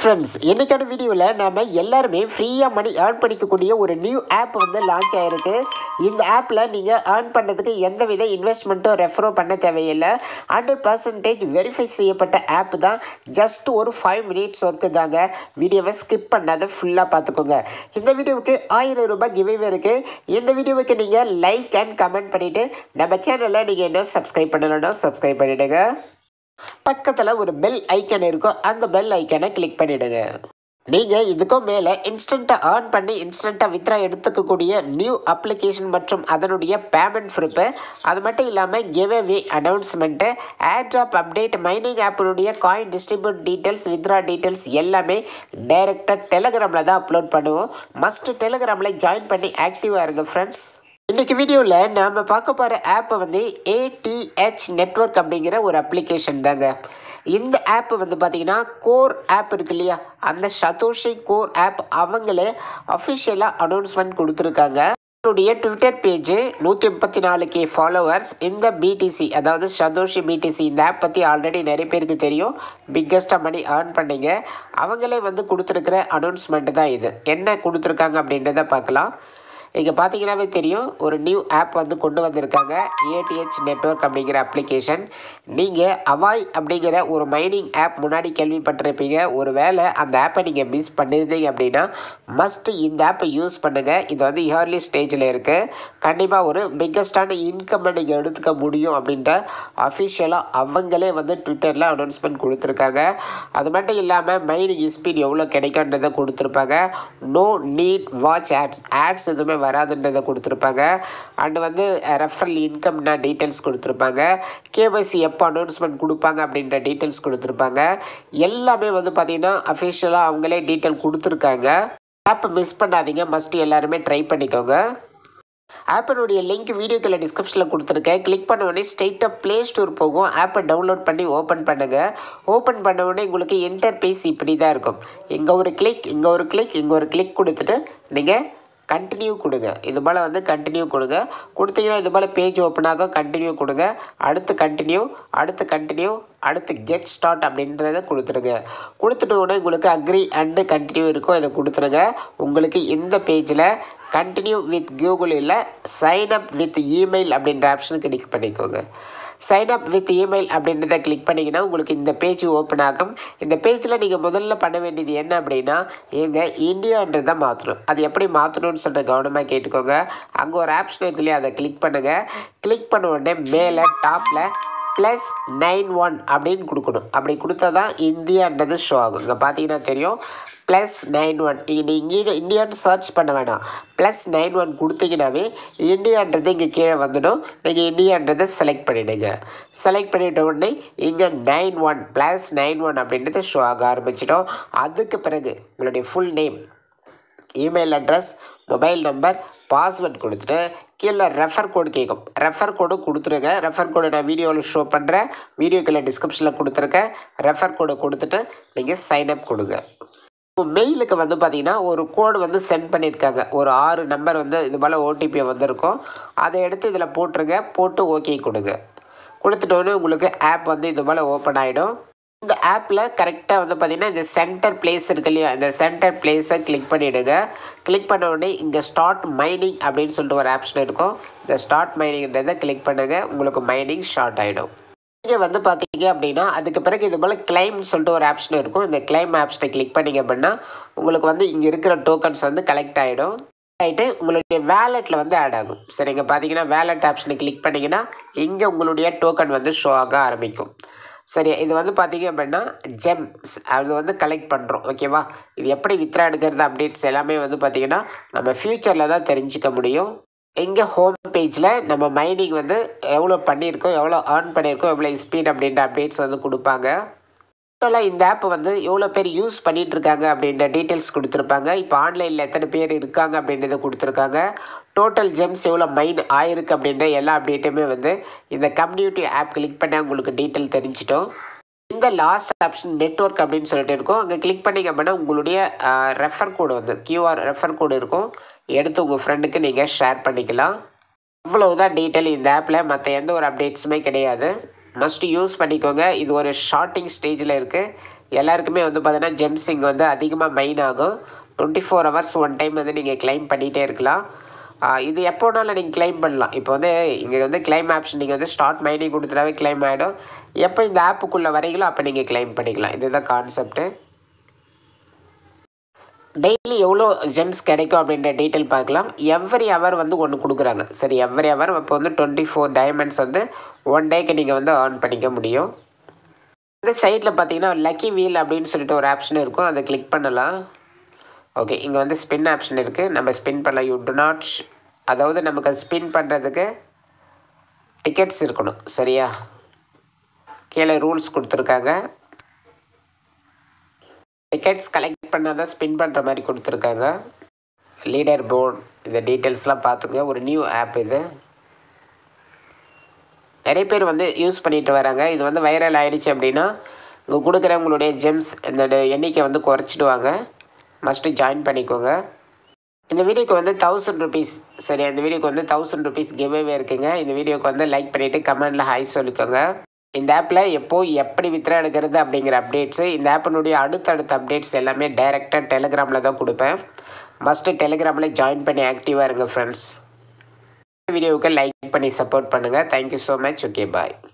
friends இன்னைக்கான வீடியோவில் நாம எல்லாருமே ஃப்ரீயாக மணி ஏர்ன் பண்ணிக்கக்கூடிய ஒரு நியூ ஆப் வந்து லான்ச் ஆயிருக்கு இந்த ஆப்பில் நீங்கள் ஏர்ன் பண்ணுறதுக்கு எந்த வித இன்வெஸ்ட்மெண்ட்டும் ரெஃபரோ பண்ண தேவையில்லை ஹண்ட்ரட் பர்சன்டேஜ் வெரிஃபை செய்யப்பட்ட ஆப் தான் ஜஸ்ட் ஒரு ஃபைவ் மினிட்ஸ் ஒர்க்கு தாங்க வீடியோவை ஸ்கிப் பண்ணாத ஃபுல்லாக பார்த்துக்கோங்க இந்த வீடியோவுக்கு ஆயிரம் ரூபாய் கிவ்வே இருக்குது இந்த வீடியோவுக்கு நீங்கள் லைக் அண்ட் கமெண்ட் பண்ணிவிட்டு நம்ம சேனலை நீங்கள் என்ன சப்ஸ்கிரைப் பண்ணலன்னா சப்ஸ்கிரைப் பண்ணிவிடுங்க பக்கத்தில் ஒரு பெல் ஐக்கன் இருக்கும் அந்த பெல் ஐக்கனை கிளிக் பண்ணிவிடுங்க நீங்கள் இதுக்கும் மேலே இன்ஸ்டண்ட்டாக ஏர்ன் பண்ணி இன்ஸ்டண்ட்டாக வித்ரா எடுத்துக்கக்கூடிய நியூ அப்ளிகேஷன் மற்றும் அதனுடைய பேமெண்ட் ப்ரூஃபு அது மட்டும் இல்லாமல் giveaway announcement airdrop update mining ஆப்பினுடைய coin distribute details withdraw details எல்லாமே டைரெக்டாக டெலகிராமில் தான் அப்லோட் பண்ணுவோம் மஸ்ட் டெலகிராமில் ஜாயின் பண்ணி ஆக்டிவாக இருங்க ஃப்ரெண்ட்ஸ் இன்றைக்கி வீடியோவில் நாம் பார்க்க போகிற ஆப் வந்து ஏடிஹெச் நெட்வொர்க் அப்படிங்கிற ஒரு அப்ளிகேஷன் தாங்க இந்த ஆப் வந்து பார்த்தீங்கன்னா கோர் ஆப் இருக்கு இல்லையா அந்த சதோஷி கோர் ஆப் அவங்களே அஃபிஷியலாக அனௌன்ஸ்மெண்ட் கொடுத்துருக்காங்க என்னுடைய ட்விட்டர் பேஜ் நூற்றி முப்பத்தி நாலு கே ஃபாலோவர்ஸ் இந்த பிடிசி அதாவது சதோஷி பிடிசி இந்த ஆப் பற்றி ஆல்ரெடி நிறைய பேருக்கு தெரியும் பிக்கஸ்ட்டாக மணி ஏர்ன் பண்ணீங்க அவங்களே வந்து கொடுத்துருக்கிற அனௌன்ஸ்மெண்ட் தான் இது என்ன கொடுத்துருக்காங்க அப்படின்றத பார்க்கலாம் இங்கே பார்த்தீங்கன்னாவே தெரியும் ஒரு நியூ ஆப் வந்து கொண்டு வந்திருக்காங்க ஏடிஹெச் நெட்வொர்க் அப்படிங்கிற அப்ளிகேஷன் நீங்கள் அவாய் அப்படிங்கிற ஒரு மைனிங் ஆப் முன்னாடி கேள்விப்பட்டிருப்பீங்க ஒரு வேளை அந்த ஆப்பை நீங்கள் மிஸ் பண்ணியிருந்தீங்க அப்படின்னா மஸ்ட்டு இந்த ஆப்பை யூஸ் பண்ணுங்கள் இது வந்து இயர்லி ஸ்டேஜில் இருக்குது கண்டிப்பாக ஒரு பிக்கஸ்டான இன்கம்மை நீங்கள் எடுத்துக்க முடியும் அப்படின்ற அஃபிஷியலாக அவங்களே வந்து ட்விட்டரில் அனௌன்ஸ்மெண்ட் கொடுத்துருக்காங்க அது மட்டும் இல்லாமல் மைனிங் ஸ்பீட் எவ்வளோ கிடைக்குன்றதை கொடுத்துருப்பாங்க no need watch ads ads எதுவுமே வராதுன்றதை கொடுத்துருப்பாங்க அண்டு வந்து ரெஃபரல் இன்கம்னா டீட்டெயில்ஸ் கொடுத்துருப்பாங்க கேஒய்சி எப்போ அனௌன்ஸ்மெண்ட் கொடுப்பாங்க அப்படின்ற டீட்டெயில்ஸ் கொடுத்துருப்பாங்க எல்லாமே வந்து பார்த்திங்கன்னா அஃபிஷியலாக அவங்களே டீட்டெயில் கொடுத்துருக்காங்க ஆப்பை மிஸ் பண்ணாதீங்க மஸ்ட் எல்லாருமே ட்ரை பண்ணிக்கோங்க ஆப்பினுடைய லிங்க் வீடியோக்குள்ள டிஸ்கிரிப்ஷனில் கொடுத்துருக்கேன் கிளிக் பண்ண உடனே ஸ்ட்ரெயிட்டாக ப்ளே ஸ்டோர் போகும் ஆப்பை டவுன்லோட் பண்ணி ஓப்பன் பண்ணுங்கள் ஓப்பன் பண்ண உடனே உங்களுக்கு இன்டர்பேஸ் இப்படி தான் இருக்கும் இங்கே ஒரு கிளிக் இங்கே ஒரு கிளிக் இங்கே ஒரு கிளிக் கொடுத்துட்டு நீங்கள் கண்டினியூ கொடுங்க இது போல் வந்து கண்டினியூ கொடுங்க கொடுத்தீங்கன்னா இது போல் பேஜ் ஓப்பன் ஆகும் கண்டினியூ கொடுங்க அடுத்து கண்டினியூ அடுத்து கண்டினியூ அடுத்து கெட் ஸ்டார்ட் அப்படின்றத கொடுத்துருங்க கொடுத்துட்டு உடனே உங்களுக்கு அக்ரி அண்டு கண்டினியூ இருக்கும் இதை கொடுத்துருங்க உங்களுக்கு இந்த பேஜில் கண்டினியூ வித் கூகுள் இல்லை சைன் அப் வித் இமெயில் அப்படின்ற ஆப்ஷன் கிளிக் பண்ணிக்கோங்க சைன் அப் வித் இமெயில் அப்படின்றத கிளிக் பண்ணிங்கன்னா உங்களுக்கு இந்த பேஜ் ஓப்பன் ஆகும் இந்த பேஜில் நீங்கள் முதல்ல பண்ண வேண்டியது என்ன அப்படின்னா எங்கள் இந்தியான்றதை மாற்றணும் அது எப்படி மாற்றணும்னு சொல்கிற கவனமாக கேட்டுக்கோங்க அங்கே ஒரு ஆப்ஷன் இருக்கு இல்லையா அதை கிளிக் பண்ணுங்கள் கிளிக் பண்ண உடனே மேலே டாப்பில் ப்ளஸ் நைன் ஒன் அப்படின்னு கொடுக்கணும் அப்படி கொடுத்தா தான் இந்தியான்றது ஷோ ஆகும் இங்கே பார்த்தீங்கன்னா தெரியும் ப்ளஸ் நைன் ஒன் நீங்கள் இங்கே இந்தியான்னு சர்ச் பண்ண வேணாம் ப்ளஸ் நைன் ஒன் கொடுத்தீங்கன்னாவே இந்தியான்றது இங்கே கீழே வந்துடும் நீங்கள் இந்தியான்றதை செலக்ட் பண்ணிவிடுங்க செலக்ட் பண்ணிட்ட உடனே இங்கே nine one plus nine one அப்படின்றது ஷோ ஆக ஆரம்பிச்சிடும் அதுக்கு பிறகு உங்களுடைய full name email address mobile number password கொடுத்துட்டு கீழே ரெஃபர் கோடு கேட்கும் ரெஃபர் கோடு கொடுத்துருங்க ரெஃபர் கோடு நான் வீடியோவில் ஷோ பண்ணுறேன் வீடியோக்குள்ள டிஸ்கிரிப்ஷனில் கொடுத்துருக்கேன் ரெஃபர் கோடு கொடுத்துட்டு நீங்கள் சைன் அப் கொடுங்க மெயிலுக்கு வந்து பார்த்தீங்கன்னா ஒரு கோடு வந்து சென்ட் பண்ணியிருக்காங்க ஒரு ஆறு நம்பர் வந்து இது போல் ஓடிபி வந்திருக்கும் அதை எடுத்து இதில் போட்டுருங்க போட்டு ஓகே கொடுங்க கொடுத்துட்டோன்னே உங்களுக்கு ஆப் வந்து இது போல் ஓப்பன் ஆகிடும் இந்த ஆப்பில் கரெக்டாக வந்து பார்த்திங்கன்னா இந்த சென்டர் பிளேஸ் இருக்கு இல்லையா இந்த சென்டர் பிளேஸை கிளிக் பண்ணிவிடுங்க கிளிக் பண்ண உடனே இங்கே ஸ்டார்ட் மைனிங் அப்படின்னு சொல்லிட்டு ஒரு ஆப்ஷன் இருக்கும் இந்த ஸ்டார்ட் மைனிங்ன்றதை கிளிக் பண்ணுங்கள் உங்களுக்கு மைனிங் ஸ்டார்ட் ஆகிடும் இங்கே வந்து பார்த்தீங்க அப்படின்னா அதுக்கு பிறகு இது போல் கிளைம்னு சொல்லிட்டு ஒரு ஆப்ஷன் இருக்கும் இந்த கிளைம் ஆப்ஷனை கிளிக் பண்ணிங்க அப்படின்னா உங்களுக்கு வந்து இங்கே இருக்கிற டோக்கன்ஸ் வந்து கலெக்ட் ஆகிடும் ஆகிட்டு உங்களுடைய வேலெட்டில் வந்து ஆட் ஆகும் சரிங்க பார்த்தீங்கன்னா வேலெட் ஆப்ஷனை கிளிக் பண்ணிங்கன்னா இங்கே உங்களுடைய டோக்கன் வந்து ஷோ ஆக ஆரம்பிக்கும் சரி இது வந்து பார்த்தீங்க அப்படின்னா ஜெம்ஸ் அது வந்து கலெக்ட் பண்ணுறோம் ஓகேவா இது எப்படி வித்ரா எடுக்கிறது அப்டேட்ஸ் எல்லாமே வந்து பார்த்தீங்கன்னா நம்ம ஃப்யூச்சரில் தான் தெரிஞ்சுக்க முடியும் எங்கே ஹோம் பேஜில் நம்ம மைனிங் வந்து எவ்வளோ பண்ணியிருக்கோம் எவ்வளோ ஏர்ன் பண்ணியிருக்கோம் எவ்வளோ ஸ்பீட் அப்படின்ற அப்டேட்ஸ் வந்து கொடுப்பாங்க டோட்டலாக இந்த ஆப் வந்து எவ்வளோ பேர் யூஸ் பண்ணிகிட்டு இருக்காங்க அப்படின்ற டீட்டெயில்ஸ் கொடுத்துருப்பாங்க இப்போ ஆன்லைனில் எத்தனை பேர் இருக்காங்க அப்படின்றத கொடுத்துருக்காங்க டோட்டல் ஜெம்ஸ் எவ்வளோ மைன் ஆயிருக்கு அப்படின்ற எல்லா அப்டேட்டுமே வந்து இந்த கம்யூனிட்டி ஆப் கிளிக் பண்ணால் உங்களுக்கு டீட்டெயில் தெரிஞ்சிட்டோம் இந்த லாஸ்ட் ஆப்ஷன் நெட்ஒர்க் அப்படின்னு சொல்லிட்டு இருக்கும் அங்கே கிளிக் பண்ணிங்க அப்படின்னா உங்களுடைய ரெஃபர் கோடு வந்து கியூஆர் ரெஃபர் கோடு இருக்கும் எடுத்து உங்கள் ஃப்ரெண்டுக்கு நீங்கள் ஷேர் பண்ணிக்கலாம் இவ்வளவுதான் டீட்டெயில் இந்த ஆப்பில் மற்ற எந்த ஒரு அப்டேட்ஸுமே கிடையாது மஸ்ட் யூஸ் பண்ணிக்கோங்க இது ஒரு ஷார்ட்டிங் ஸ்டேஜில் இருக்குது எல்லாருக்குமே வந்து பார்த்தீங்கன்னா ஜெம்ஸ் இங்கே வந்து அதிகமாக மெயின் ஆகும் twenty four hours one time வந்து நீங்கள் கிளைம் பண்ணிகிட்டே இருக்கலாம் ஆஹ் இது எப்போனாலும் நீங்கள் கிளைம் பண்ணலாம் இப்போ வந்து இங்கே வந்து கிளைம் ஆப்ஷன் நீங்கள் வந்து ஸ்டார்ட் மைனிங் கொடுத்துட்டாவே கிளைம் ஆகிடும் எப்போ இந்த ஆப்புக்குள்ளே வரீங்களோ அப்போ நீங்கள் கிளைம் பண்ணிக்கலாம் இதுதான் கான்செப்ட்டு டெய்லி எவ்வளோ ஜெம்ஸ் கிடைக்கும் அப்படின்ற டீட்டெயில் பார்க்கலாம் எவ்ரி ஹவர் வந்து ஒன்று கொடுக்குறாங்க சரி எவ்ரி ஹவர் இப்போ வந்து டுவெண்ட்டி ஃபோர் டைமண்ட்ஸ் வந்து ஒன் டேக்கு நீங்கள் வந்து ஏர்ன் பண்ணிக்க முடியும் இந்த சைடில் பார்த்தீங்கன்னா லக்கி வீல் அப்படின்னு சொல்லிட்டு ஒரு ஆப்ஷன் இருக்கும் அதை கிளிக் பண்ணலாம் ஓகே இங்கே வந்து ஸ்பின் ஆப்ஷன் இருக்குது நம்ம ஸ்பின் பண்ணலாம் யூ டு நாட் அதாவது நமக்கு அது ஸ்பின் பண்ணுறதுக்கு டிக்கெட்ஸ் இருக்கணும் சரியா கீழே ரூல்ஸ் கொடுத்துருக்காங்க டிக்கெட்ஸ் கலெக்ட் பண்ணால் தான் ஸ்பின் பண்ணுற மாதிரி கொடுத்துருக்காங்க லீடர் போர்ட் இந்த டீட்டெயில்ஸ்லாம் பார்த்துங்க ஒரு நியூ ஆப் இது நிறைய பேர் வந்து யூஸ் பண்ணிட்டு வராங்க இது வந்து வைரல் ஆயிடுச்சு அப்படின்னா இங்கே கொடுக்குறவங்களுடைய ஜெம்ஸ் இந்த எண்ணிக்கை வந்து குறைச்சிடுவாங்க மஸ்ட்டு ஜாயின் பண்ணிக்கோங்க இந்த வீடியோக்கு வந்து தௌசண்ட் ருபீஸ் சரி அந்த வீடியோக்கு வந்து தௌசண்ட் ருபீஸ் கிவ்வே இருக்குங்க இந்த வீடியோக்கு வந்து லைக் பண்ணிவிட்டு கமெண்டில் ஹாய் சொல்லிக்கோங்க இந்த ஆப்பில் எப்போ எப்படி வித்ரா எடுக்கிறது அப்படிங்கிற அப்டேட்ஸு இந்த ஆப்பினுடைய அடுத்தடுத்த அப்டேட்ஸ் எல்லாமே டைரெக்டாக டெலிகிராமில் தான் கொடுப்பேன் மஸ்ட்டு டெலிகிராமில் ஜாயின் பண்ணி ஆக்டிவாக இருங்க ஃப்ரெண்ட்ஸ் வீடியோவுக்கு லைக் பண்ணி சப்போர்ட் பண்ணுங்கள் தேங்க்யூ ஸோ மச் ஓகே பாய்